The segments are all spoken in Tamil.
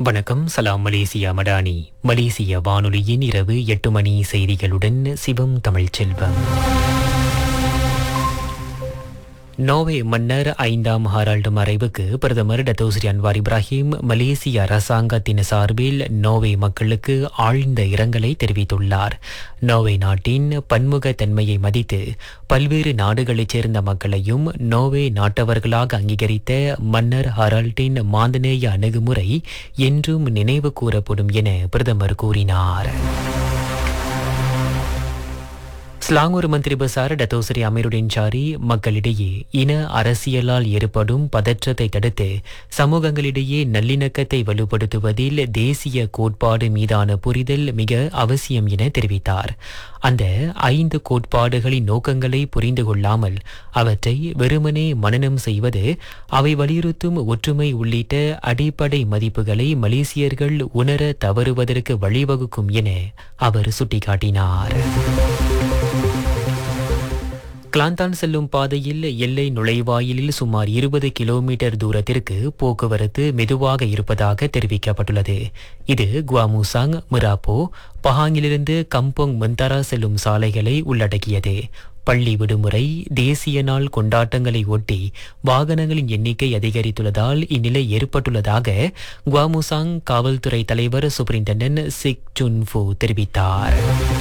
வணக்கம் சலாம் மலேசியா மடானி மலேசிய வானொலியின் இரவு எட்டு மணி செய்திகளுடன் சிவம் தமிழ்ச்செல்வம் நோவே மன்னர் ஐந்தாம் ஹாரால்டு மறைவுக்கு பிரதமர் டத்தோஸ்ரி அன்வார் இப்ராஹிம் மலேசிய அரசாங்கத்தின் சார்பில் நோவே மக்களுக்கு ஆழ்ந்த இரங்கலை தெரிவித்துள்ளார் நோவே நாட்டின் பன்முகத்தன்மையை மதித்து பல்வேறு நாடுகளைச் சேர்ந்த மக்களையும் நோவே நாட்டவர்களாக அங்கீகரித்த மன்னர் ஹரால்டின் மாந்தநேய அணுகுமுறை என்றும் நினைவு கூறப்படும் என பிரதமர் கூறினார் ஸ்லாங்கூர் மந்திரி பசார் டத்தோசரி அமீருடின் சாரி மக்களிடையே இன அரசியலால் ஏற்படும் பதற்றத்தை தடுத்து சமூகங்களிடையே நல்லிணக்கத்தை வலுப்படுத்துவதில் தேசிய கோட்பாடு மீதான புரிதல் மிக அவசியம் என தெரிவித்தார் அந்த ஐந்து கோட்பாடுகளின் நோக்கங்களை புரிந்து கொள்ளாமல் அவற்றை வெறுமனே மனனம் செய்வது அவை வலியுறுத்தும் ஒற்றுமை உள்ளிட்ட அடிப்படை மதிப்புகளை மலேசியர்கள் உணர தவறுவதற்கு வழிவகுக்கும் என அவர் சுட்டிக்காட்டினார் கிளாந்தான் செல்லும் பாதையில் எல்லை நுழைவாயிலில் சுமார் இருபது கிலோமீட்டர் தூரத்திற்கு போக்குவரத்து மெதுவாக இருப்பதாக தெரிவிக்கப்பட்டுள்ளது இது குவாமுசாங் மிராப்போ பஹாங்கிலிருந்து கம்போங் மந்தாரா செல்லும் சாலைகளை உள்ளடக்கியது பள்ளி விடுமுறை தேசிய நாள் கொண்டாட்டங்களை ஒட்டி வாகனங்களின் எண்ணிக்கை அதிகரித்துள்ளதால் இந்நிலை ஏற்பட்டுள்ளதாக குவாமுசாங் காவல்துறை தலைவர் சூப்பரிண்டென்டன்ட் சிக் சுன்ஃபு தெரிவித்தார்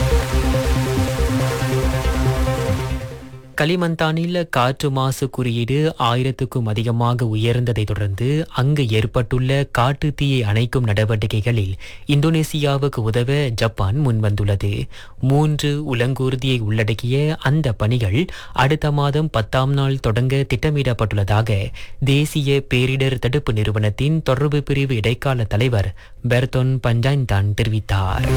களிமந்தானில் காற்று மாசு குறியீடு ஆயிரத்துக்கும் அதிகமாக உயர்ந்ததை தொடர்ந்து அங்கு ஏற்பட்டுள்ள காட்டு தீயை அணைக்கும் நடவடிக்கைகளில் இந்தோனேசியாவுக்கு உதவ ஜப்பான் முன்வந்துள்ளது மூன்று உலங்கூர்தியை உள்ளடக்கிய அந்த பணிகள் அடுத்த மாதம் பத்தாம் நாள் தொடங்க திட்டமிடப்பட்டுள்ளதாக தேசிய பேரிடர் தடுப்பு நிறுவனத்தின் தொடர்பு பிரிவு இடைக்கால தலைவர் பெர்தோன் பஞ்சாய்தான் தெரிவித்தார்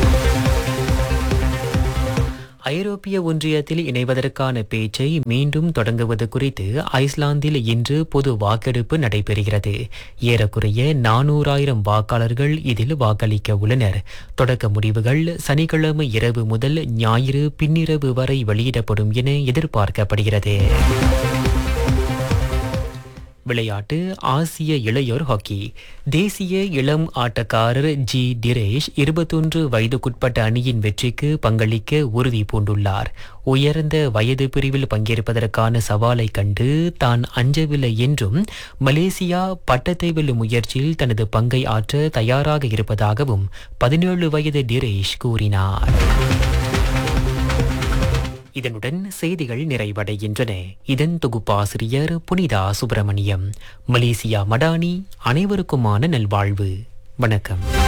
ஐரோப்பிய ஒன்றியத்தில் இணைவதற்கான பேச்சை மீண்டும் தொடங்குவது குறித்து ஐஸ்லாந்தில் இன்று பொது வாக்கெடுப்பு நடைபெறுகிறது ஏறக்குறைய நானூறாயிரம் வாக்காளர்கள் இதில் வாக்களிக்க உள்ளனர் தொடக்க முடிவுகள் சனிக்கிழமை இரவு முதல் ஞாயிறு பின்னிரவு வரை வெளியிடப்படும் என எதிர்பார்க்கப்படுகிறது விளையாட்டு ஆசிய இளையோர் ஹாக்கி தேசிய இளம் ஆட்டக்காரர் ஜி டிரேஷ் இருபத்தொன்று வயதுக்குட்பட்ட அணியின் வெற்றிக்கு பங்களிக்க உறுதி பூண்டுள்ளார் உயர்ந்த வயது பிரிவில் பங்கேற்பதற்கான சவாலை கண்டு தான் அஞ்சவில்லை என்றும் மலேசியா பட்டத்தை வெல்லும் முயற்சியில் தனது பங்கை ஆற்ற தயாராக இருப்பதாகவும் பதினேழு வயது டிரேஷ் கூறினார் இதனுடன் செய்திகள் நிறைவடைகின்றன இதன் தொகுப்பாசிரியர் புனிதா சுப்பிரமணியம் மலேசியா மடானி அனைவருக்குமான நல்வாழ்வு வணக்கம்